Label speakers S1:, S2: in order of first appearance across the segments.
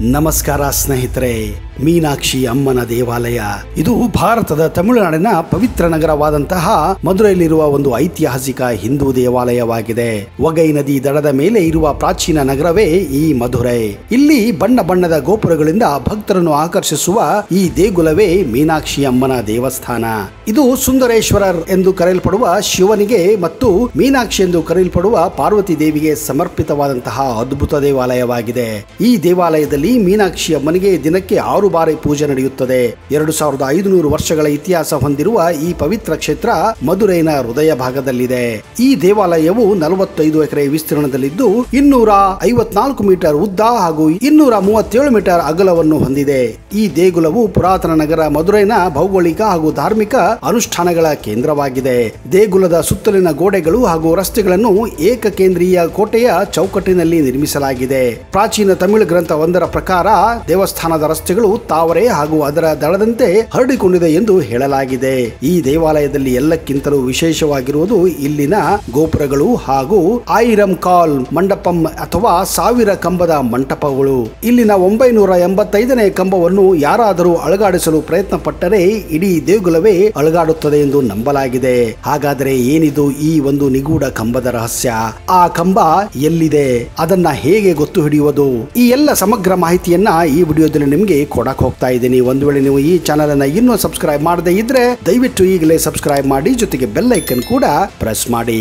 S1: ನಮಸ್ಕಾರ ಸ್ನೇಹಿತರೆ ಮೀನಾಕ್ಷಿ ಅಮ್ಮನ ದೇವಾಲಯ ಇದು ಭಾರತದ ತಮಿಳುನಾಡಿನ ಪವಿತ್ರ ನಗರವಾದಂತಹ ಮಧುರೈಲಿರುವ ಒಂದು ಐತಿಹಾಸಿಕ ಹಿಂದೂ ದೇವಾಲಯವಾಗಿದೆ ಒಗೈ ನದಿ ದಡದ ಮೇಲೆ ಇರುವ ಪ್ರಾಚೀನ ನಗರವೇ ಈ ಮಧುರೈ ಇಲ್ಲಿ ಬಣ್ಣ ಬಣ್ಣದ ಗೋಪುರಗಳಿಂದ ಭಕ್ತರನ್ನು ಆಕರ್ಷಿಸುವ ಈ ದೇಗುಲವೇ ಮೀನಾಕ್ಷಿ ಅಮ್ಮನ ದೇವಸ್ಥಾನ ಇದು ಸುಂದರೇಶ್ವರರ್ ಎಂದು ಕರೆಯಲ್ಪಡುವ ಶಿವನಿಗೆ ಮತ್ತು ಮೀನಾಕ್ಷಿ ಎಂದು ಕರೆಯಲ್ಪಡುವ ಪಾರ್ವತಿ ದೇವಿಗೆ ಸಮರ್ಪಿತವಾದಂತಹ ಅದ್ಭುತ ದೇವಾಲಯವಾಗಿದೆ ಈ ದೇವಾಲಯದಲ್ಲಿ ಮೀನಾಕ್ಷಿ ಅಮ್ಮನಿಗೆ ದಿನಕ್ಕೆ ಆರು ಬಾರಿ ಪೂಜೆ ನಡೆಯುತ್ತದೆ ಎರಡು ಸಾವಿರದ ಐದುನೂರು ವರ್ಷಗಳ ಇತಿಹಾಸ ಹೊಂದಿರುವ ಈ ಪವಿತ್ರ ಕ್ಷೇತ್ರ ಮಧುರೈನ ಹೃದಯ ಭಾಗದಲ್ಲಿದೆ ಈ ದೇವಾಲಯವು ನಲವತ್ತೈದು ಎಕರೆ ವಿಸ್ತೀರ್ಣದಲ್ಲಿದ್ದು ಇನ್ನೂರ ಐವತ್ನಾಲ್ಕು ಮೀಟರ್ ಉದ್ದ ಹಾಗೂ ಇನ್ನೂರ ಮೂವತ್ತೇಳು ಮೀಟರ್ ಅಗಲವನ್ನು ಹೊಂದಿದೆ ಈ ದೇಗುಲವು ಪುರಾತನ ನಗರ ಮಧುರೈನ ಭೌಗೋಳಿಕ ಹಾಗೂ ಧಾರ್ಮಿಕ ಅನುಷ್ಠಾನಗಳ ಕೇಂದ್ರವಾಗಿದೆ ದೇಗುಲದ ಸುತ್ತಲಿನ ಗೋಡೆಗಳು ಹಾಗೂ ರಸ್ತೆಗಳನ್ನು ಏಕಕೇಂದ್ರೀಯ ಕೋಟೆಯ ಚೌಕಟ್ಟಿನಲ್ಲಿ ನಿರ್ಮಿಸಲಾಗಿದೆ ಪ್ರಾಚೀನ ತಮಿಳು ಗ್ರಂಥ ಒಂದರ ಪ್ರಕಾರ ದೇವಸ್ಥಾನದ ರಸ್ತೆಗಳು ತಾವರೆ ಹಾಗೂ ಅದರ ದಳದಂತೆ ಹರಡಿಕೊಂಡಿದೆ ಎಂದು ಹೇಳಲಾಗಿದೆ ಈ ದೇವಾಲಯದಲ್ಲಿ ಎಲ್ಲಕ್ಕಿಂತಲೂ ವಿಶೇಷವಾಗಿರುವುದು ಇಲ್ಲಿನ ಗೋಪುರಗಳು ಹಾಗೂ ಆಯಿರಂ ಕಾಲ್ ಮಂಟಪಂ ಅಥವಾ ಸಾವಿರ ಕಂಬದ ಮಂಟಪಗಳು ಇಲ್ಲಿನ ಒಂಬೈನೂರ ಎಂಬತ್ತೈದನೇ ಕಂಬವನ್ನು ಯಾರಾದರೂ ಅಳಗಾಡಿಸಲು ಪ್ರಯತ್ನ ಪಟ್ಟರೆ ಇಡೀ ದೇಗುಲವೇ ಅಳಗಾಡುತ್ತದೆ ಎಂದು ನಂಬಲಾಗಿದೆ ಹಾಗಾದರೆ ಏನಿದು ಈ ಒಂದು ನಿಗೂಢ ಕಂಬದ ರಹಸ್ಯ ಆ ಕಂಬ ಎಲ್ಲಿದೆ ಅದನ್ನ ಹೇಗೆ ಗೊತ್ತು ಹಿಡಿಯುವುದು ಈ ಎಲ್ಲ ಸಮಗ್ರ ಮಾಹಿತಿಯನ್ನ ಈ ವಿಡಿಯೋದಲ್ಲಿ ನಿಮಗೆ ಕೊಡಕ್ ಹೋಗ್ತಾ ಇದ್ದೀನಿ ಒಂದು ವೇಳೆ ನೀವು ಈ ಚಾನಲ್ ಅನ್ನ ಇನ್ನೂ ಸಬ್ಸ್ಕ್ರೈಬ್ ಮಾಡದೇ ಇದ್ರೆ ದಯವಿಟ್ಟು ಈಗಲೇ ಸಬ್ಸ್ಕ್ರೈಬ್ ಮಾಡಿ ಜೊತೆಗೆ ಬೆಲ್ ಐಕನ್ ಕೂಡ ಪ್ರೆಸ್ ಮಾಡಿ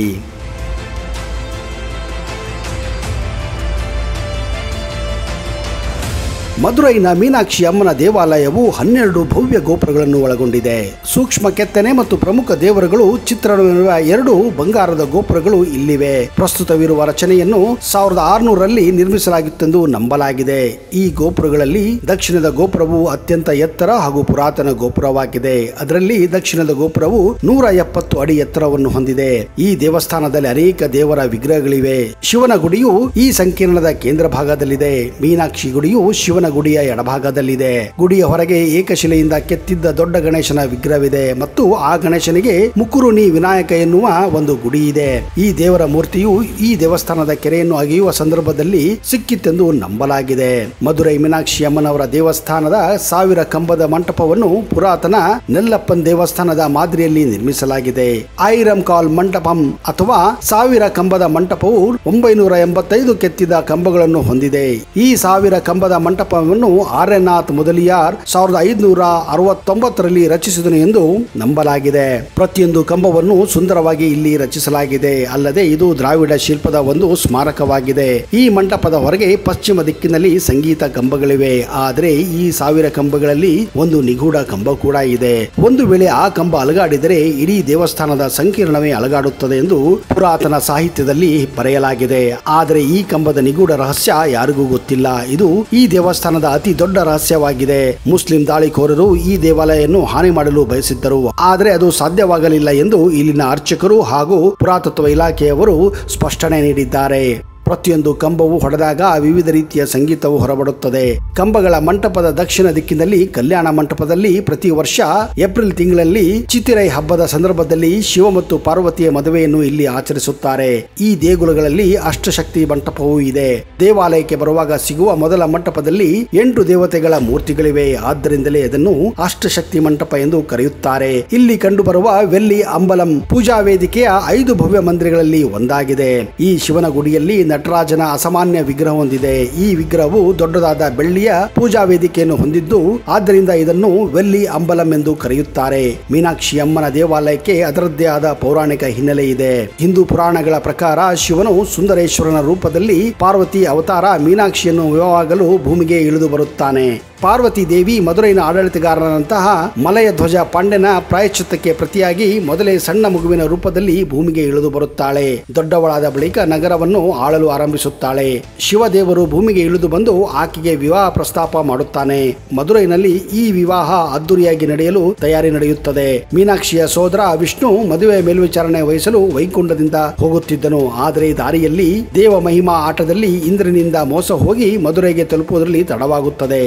S1: ಮಧುರೈನ ಮೀನಾಕ್ಷಿ ಅಮ್ಮನ ದೇವಾಲಯವು ಹನ್ನೆರಡು ಭವ್ಯ ಗೋಪುರಗಳನ್ನು ಒಳಗೊಂಡಿದೆ ಸೂಕ್ಷ್ಮ ಕೆತ್ತನೆ ಮತ್ತು ಪ್ರಮುಖ ದೇವರುಗಳು ಚಿತ್ರಣವಿರುವ ಎರಡು ಬಂಗಾರದ ಗೋಪುರಗಳು ಇಲ್ಲಿವೆ ಪ್ರಸ್ತುತವಿರುವ ರಚನೆಯನ್ನು ಸಾವಿರದ ಆರುನೂರಲ್ಲಿ ನಿರ್ಮಿಸಲಾಗಿತ್ತೆಂದು ನಂಬಲಾಗಿದೆ ಈ ಗೋಪುರಗಳಲ್ಲಿ ದಕ್ಷಿಣದ ಗೋಪುರವು ಅತ್ಯಂತ ಎತ್ತರ ಹಾಗೂ ಪುರಾತನ ಗೋಪುರವಾಗಿದೆ ಅದರಲ್ಲಿ ದಕ್ಷಿಣದ ಗೋಪುರವು ನೂರ ಎಪ್ಪತ್ತು ಅಡಿ ಎತ್ತರವನ್ನು ಹೊಂದಿದೆ ಈ ದೇವಸ್ಥಾನದಲ್ಲಿ ಅನೇಕ ದೇವರ ವಿಗ್ರಹಗಳಿವೆ ಶಿವನ ಗುಡಿಯು ಈ ಸಂಕೀರ್ಣದ ಕೇಂದ್ರ ಭಾಗದಲ್ಲಿದೆ ಮೀನಾಕ್ಷಿ ಗುಡಿಯು ಶಿವನ ಗುಡಿಯ ಎಡಭಾಗದಲ್ಲಿದೆ ಗುಡಿಯ ಹೊರಗೆ ಏಕಶಿಲೆಯಿಂದ ಕೆತ್ತಿದ್ದ ದೊಡ್ಡ ಗಣೇಶನ ವಿಗ್ರಹವಿದೆ ಮತ್ತು ಆ ಗಣೇಶನಿಗೆ ಮುಕುರುನಿ ವಿನಾಯಕ ಎನ್ನುವ ಒಂದು ಗುಡಿ ಇದೆ ಈ ದೇವರ ಮೂರ್ತಿಯು ಈ ದೇವಸ್ಥಾನದ ಕೆರೆಯನ್ನು ಅಗೆಯುವ ಸಂದರ್ಭದಲ್ಲಿ ಸಿಕ್ಕಿತ್ತೆಂದು ನಂಬಲಾಗಿದೆ ಮಧುರೈ ಮೀನಾಕ್ಷಿ ಅಮ್ಮನವರ ದೇವಸ್ಥಾನದ ಸಾವಿರ ಕಂಬದ ಮಂಟಪವನ್ನು ಪುರಾತನ ನೆಲ್ಲಪ್ಪನ್ ದೇವಸ್ಥಾನದ ಮಾದರಿಯಲ್ಲಿ ನಿರ್ಮಿಸಲಾಗಿದೆ ಐರಂ ಕಾಲ್ ಮಂಟಪಂ ಅಥವಾ ಸಾವಿರ ಕಂಬದ ಮಂಟಪವು ಒಂಬೈನೂರ ಎಂಬತ್ತೈದು ಕೆತ್ತಿದ ಕಂಬಗಳನ್ನು ಹೊಂದಿದೆ ಈ ಸಾವಿರ ಕಂಬದ ಮಂಟಪವನ್ನು ಆರ್ಯನಾಥ್ ಮೊದಲಿಯಾರ್ ಸಾವಿರದ ಐದುನೂರ ಅರವತ್ತೊಂಬತ್ತರಲ್ಲಿ ರಚಿಸಿದನು ಎಂದು ನಂಬಲಾಗಿದೆ ಪ್ರತಿಯೊಂದು ಕಂಬವನ್ನು ಸುಂದರವಾಗಿ ಇಲ್ಲಿ ರಚಿಸಲಾಗಿದೆ ಅಲ್ಲದೆ ಇದು ದ್ರಾವಿಡ ಶಿಲ್ಪದ ಒಂದು ಸ್ಮಾರಕವಾಗಿದೆ ಈ ಮಂಟಪದ ಹೊರಗೆ ಪಶ್ಚಿಮ ದಿಕ್ಕಿನಲ್ಲಿ ಸಂಗೀತ ಕಂಬಗಳಿವೆ ಆದರೆ ಈ ಸಾವಿರ ಕಂಬಗಳಲ್ಲಿ ಒಂದು ನಿಗೂಢ ಕಂಬ ಕೂಡ ಇದೆ ಒಂದು ವೇಳೆ ಆ ಕಂಬ ಅಲಗಾಡಿದರೆ ಇಡೀ ದೇವಸ್ಥಾನದ ಸಂಕೀರ್ಣವೇ ಅಲಗಾಡುತ್ತದೆ ಎಂದು ಪುರಾತನ ಸಾಹಿತ್ಯದಲ್ಲಿ ಬರೆಯಲಾಗಿದೆ ಆದರೆ ಈ ಕಂಬದ ನಿಗೂಢ ರಹಸ್ಯ ಯಾರಿಗೂ ಗೊತ್ತಿಲ್ಲ ಇದು ಈ ದೇವಸ್ಥಾನದ ಅತಿ ದೊಡ್ಡ ರಹಸ್ಯವಾಗಿದೆ ಮುಸ್ಲಿಂ ದಾಳಿಕೋರರು ಈ ದೇವಾಲಯವನ್ನು ಹಾನಿ ಮಾಡಲು ಬಯಸಿದ್ದರು ಆದರೆ ಅದು ಸಾಧ್ಯವಾಗಲಿಲ್ಲ ಎಂದು ಇಲ್ಲಿನ ಅರ್ಚಕರು ಹಾಗೂ ಪುರಾತತ್ವ ಇಲಾಖೆಯವರು ಸ್ಪಷ್ಟನೆ ನೀಡಿದ್ದಾರೆ ಪ್ರತಿಯೊಂದು ಕಂಬವು ಹೊಡೆದಾಗ ವಿವಿಧ ರೀತಿಯ ಸಂಗೀತವು ಹೊರಬರುತ್ತದೆ ಕಂಬಗಳ ಮಂಟಪದ ದಕ್ಷಿಣ ದಿಕ್ಕಿನಲ್ಲಿ ಕಲ್ಯಾಣ ಮಂಟಪದಲ್ಲಿ ಪ್ರತಿ ವರ್ಷ ಏಪ್ರಿಲ್ ತಿಂಗಳಲ್ಲಿ ಚಿತಿರೈ ಹಬ್ಬದ ಸಂದರ್ಭದಲ್ಲಿ ಶಿವ ಮತ್ತು ಪಾರ್ವತಿಯ ಮದುವೆಯನ್ನು ಇಲ್ಲಿ ಆಚರಿಸುತ್ತಾರೆ ಈ ದೇಗುಲಗಳಲ್ಲಿ ಅಷ್ಟಶಕ್ತಿ ಮಂಟಪವೂ ಇದೆ ದೇವಾಲಯಕ್ಕೆ ಬರುವಾಗ ಸಿಗುವ ಮೊದಲ ಮಂಟಪದಲ್ಲಿ ಎಂಟು ದೇವತೆಗಳ ಮೂರ್ತಿಗಳಿವೆ ಆದ್ದರಿಂದಲೇ ಅದನ್ನು ಅಷ್ಟಶಕ್ತಿ ಮಂಟಪ ಎಂದು ಕರೆಯುತ್ತಾರೆ ಇಲ್ಲಿ ಕಂಡುಬರುವ ವೆಲ್ಲಿ ಅಂಬಲಂ ಪೂಜಾ ವೇದಿಕೆಯ ಐದು ಭವ್ಯ ಮಂದಿರಗಳಲ್ಲಿ ಒಂದಾಗಿದೆ ಈ ಶಿವನ ಗುಡಿಯಲ್ಲಿ ನಟರಾಜನ ಅಸಾಮಾನ್ಯ ವಿಗ್ರಹ ಹೊಂದಿದೆ ಈ ವಿಗ್ರಹವು ದೊಡ್ಡದಾದ ಬೆಳ್ಳಿಯ ಪೂಜಾ ವೇದಿಕೆಯನ್ನು ಹೊಂದಿದ್ದು ಆದ್ದರಿಂದ ಇದನ್ನು ವೆಲ್ಲಿ ಅಂಬಲಂ ಎಂದು ಕರೆಯುತ್ತಾರೆ ಮೀನಾಕ್ಷಿ ಅಮ್ಮನ ದೇವಾಲಯಕ್ಕೆ ಅದರದ್ದೇ ಆದ ಪೌರಾಣಿಕ ಹಿನ್ನೆಲೆ ಇದೆ ಹಿಂದೂ ಪುರಾಣಗಳ ಪ್ರಕಾರ ಶಿವನು ಸುಂದರೇಶ್ವರನ ರೂಪದಲ್ಲಿ ಪಾರ್ವತಿ ಅವತಾರ ಮೀನಾಕ್ಷಿಯನ್ನು ವಿವಾಹವಾಗಲು ಭೂಮಿಗೆ ಇಳಿದು ಬರುತ್ತಾನೆ ಪಾರ್ವತಿ ದೇವಿ ಮಧುರೈನ ಆಡಳಿತಗಾರನಂತಹ ಮಲಯ ಧ್ವಜ ಪಾಂಡ್ಯನ ಪ್ರಾಯಶ್ಚಿತ್ತಕ್ಕೆ ಪ್ರತಿಯಾಗಿ ಮೊದಲೇ ಸಣ್ಣ ಮಗುವಿನ ರೂಪದಲ್ಲಿ ಭೂಮಿಗೆ ಇಳಿದು ಬರುತ್ತಾಳೆ ದೊಡ್ಡವಳಾದ ಬಳಿಕ ನಗರವನ್ನು ಆಳಲು ಆರಂಭಿಸುತ್ತಾಳೆ ಶಿವದೇವರು ಭೂಮಿಗೆ ಇಳಿದು ಬಂದು ಆಕೆಗೆ ವಿವಾಹ ಪ್ರಸ್ತಾಪ ಮಾಡುತ್ತಾನೆ ಮಧುರೈನಲ್ಲಿ ಈ ವಿವಾಹ ಅದ್ದೂರಿಯಾಗಿ ನಡೆಯಲು ತಯಾರಿ ನಡೆಯುತ್ತದೆ ಮೀನಾಕ್ಷಿಯ ಸೋದರ ವಿಷ್ಣು ಮದುವೆ ಮೇಲ್ವಿಚಾರಣೆ ವಹಿಸಲು ವೈಕುಂಠದಿಂದ ಹೋಗುತ್ತಿದ್ದನು ಆದರೆ ದಾರಿಯಲ್ಲಿ ದೇವ ಮಹಿಮಾ ಆಟದಲ್ಲಿ ಇಂದ್ರನಿಂದ ಮೋಸ ಹೋಗಿ ಮಧುರೈಗೆ ತಲುಪುವುದರಲ್ಲಿ ತಡವಾಗುತ್ತದೆ ಅಷ್ಟರ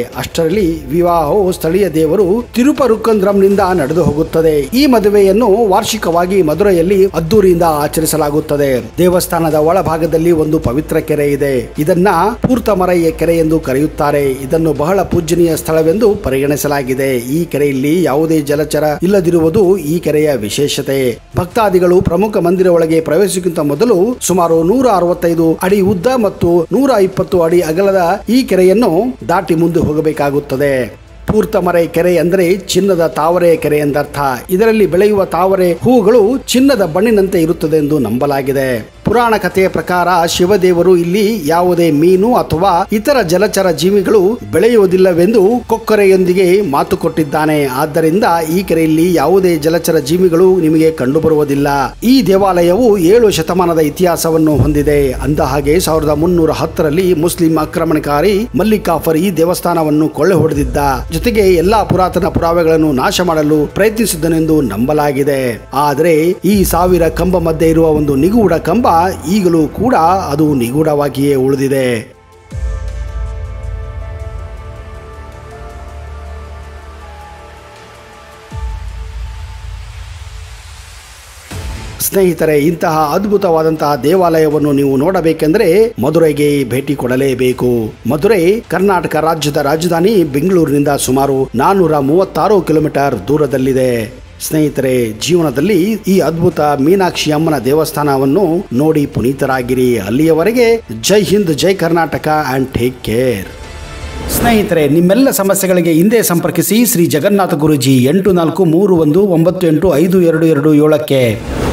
S1: ಇಪ್ಪತ್ತೆರಡರಲ್ಲಿ ವಿವಾಹವು ಸ್ಥಳೀಯ ದೇವರು ತಿರುಪರುಕ್ಕಂದ್ರಂನಿಂದ ನಡೆದು ಹೋಗುತ್ತದೆ ಈ ಮದುವೆಯನ್ನು ವಾರ್ಷಿಕವಾಗಿ ಮಧುರೆಯಲ್ಲಿ ಅದ್ದೂರಿಯಿಂದ ಆಚರಿಸಲಾಗುತ್ತದೆ ದೇವಸ್ಥಾನದ ಒಳಭಾಗದಲ್ಲಿ ಒಂದು ಪವಿತ್ರ ಕೆರೆ ಇದೆ ಇದನ್ನ ಪೂರ್ತಮರಯ್ಯ ಕೆರೆ ಎಂದು ಕರೆಯುತ್ತಾರೆ ಇದನ್ನು ಬಹಳ ಪೂಜನೀಯ ಸ್ಥಳವೆಂದು ಪರಿಗಣಿಸಲಾಗಿದೆ ಈ ಕೆರೆಯಲ್ಲಿ ಯಾವುದೇ ಜಲಚರ ಇಲ್ಲದಿರುವುದು ಈ ಕೆರೆಯ ವಿಶೇಷತೆ ಭಕ್ತಾದಿಗಳು ಪ್ರಮುಖ ಮಂದಿರ ಒಳಗೆ ಪ್ರವೇಶಕ್ಕಿಂತ ಮೊದಲು ಸುಮಾರು ನೂರ ಅರವತ್ತೈದು ಅಡಿ ಉದ್ದ ಮತ್ತು ನೂರ ಇಪ್ಪತ್ತು ಅಡಿ ಅಗಲದ ಈ ಕೆರೆಯನ್ನು ದಾಟಿ ಮುಂದೆ ಹೋಗಬೇಕಾಗುತ್ತದೆ ಪೂರ್ತಮರೈ ಕೆರೆ ಅಂದರೆ ಚಿನ್ನದ ತಾವರೆ ಕೆರೆ ಎಂದರ್ಥ ಇದರಲ್ಲಿ ಬೆಳೆಯುವ ತಾವರೆ ಹೂಗಳು ಚಿನ್ನದ ಬಣ್ಣಿನಂತೆ ಇರುತ್ತದೆ ಎಂದು ನಂಬಲಾಗಿದೆ ಪುರಾಣ ಕಥೆಯ ಪ್ರಕಾರ ಶಿವದೇವರು ಇಲ್ಲಿ ಯಾವುದೇ ಮೀನು ಅಥವಾ ಇತರ ಜಲಚರ ಜೀವಿಗಳು ಬೆಳೆಯುವುದಿಲ್ಲವೆಂದು ಕೊಕ್ಕರೆಯೊಂದಿಗೆ ಮಾತು ಕೊಟ್ಟಿದ್ದಾನೆ ಆದ್ದರಿಂದ ಈ ಕೆರೆಯಲ್ಲಿ ಯಾವುದೇ ಜಲಚರ ಜೀವಿಗಳು ನಿಮಗೆ ಕಂಡುಬರುವುದಿಲ್ಲ ಈ ದೇವಾಲಯವು ಏಳು ಶತಮಾನದ ಇತಿಹಾಸವನ್ನು ಹೊಂದಿದೆ ಅಂದ ಹಾಗೆ ಸಾವಿರದ ಮುನ್ನೂರ ಹತ್ತರಲ್ಲಿ ಮುಸ್ಲಿಂ ಆಕ್ರಮಣಕಾರಿ ಮಲ್ಲಿಕಾಫರ್ ಈ ದೇವಸ್ಥಾನವನ್ನು ಕೊಳ್ಳೆ ಹೊಡೆದಿದ್ದ ಜೊತೆಗೆ ಎಲ್ಲಾ ಪುರಾತನ ಪುರಾವೆಗಳನ್ನು ನಾಶ ಮಾಡಲು ಪ್ರಯತ್ನಿಸಿದ್ದನೆಂದು ನಂಬಲಾಗಿದೆ ಆದರೆ ಈ ಸಾವಿರ ಕಂಬ ಮಧ್ಯೆ ಇರುವ ಒಂದು ನಿಗೂಢ ಕಂಬ ಈಗಲೂ ಕೂಡ ಅದು ನಿಗೂಢವಾಗಿಯೇ ಉಳಿದಿದೆ ಸ್ನೇಹಿತರೆ ಇಂತಹ ಅದ್ಭುತವಾದಂತಹ ದೇವಾಲಯವನ್ನು ನೀವು ನೋಡಬೇಕೆಂದರೆ ಮಧುರೈಗೆ ಭೇಟಿ ಕೊಡಲೇಬೇಕು ಮಧುರೈ ಕರ್ನಾಟಕ ರಾಜ್ಯದ ರಾಜಧಾನಿ ಬೆಂಗಳೂರಿನಿಂದ ಸುಮಾರು ನಾನ್ನೂರ ಮೂವತ್ತಾರು ಕಿಲೋಮೀಟರ್ ದೂರದಲ್ಲಿದೆ ಸ್ನೇಹಿತರೆ ಜೀವನದಲ್ಲಿ ಈ ಅದ್ಭುತ ಮೀನಾಕ್ಷಿ ಅಮ್ಮನ ದೇವಸ್ಥಾನವನ್ನು ನೋಡಿ ಪುನೀತರಾಗಿರಿ ಅಲ್ಲಿಯವರೆಗೆ Jai Hind Jai Karnataka and take care ಸ್ನೇಹಿತರೆ ನಿಮ್ಮೆಲ್ಲ ಸಮಸ್ಯೆಗಳಿಗೆ ಹಿಂದೆ ಸಂಪರ್ಕಿಸಿ ಶ್ರೀ ಜಗನ್ನಾಥ ಗುರುಜಿ ಎಂಟು ನಾಲ್ಕು ಮೂರು ಒಂದು ಒಂಬತ್ತು ಎಂಟು ಐದು ಎರಡು ಎರಡು ಏಳಕ್ಕೆ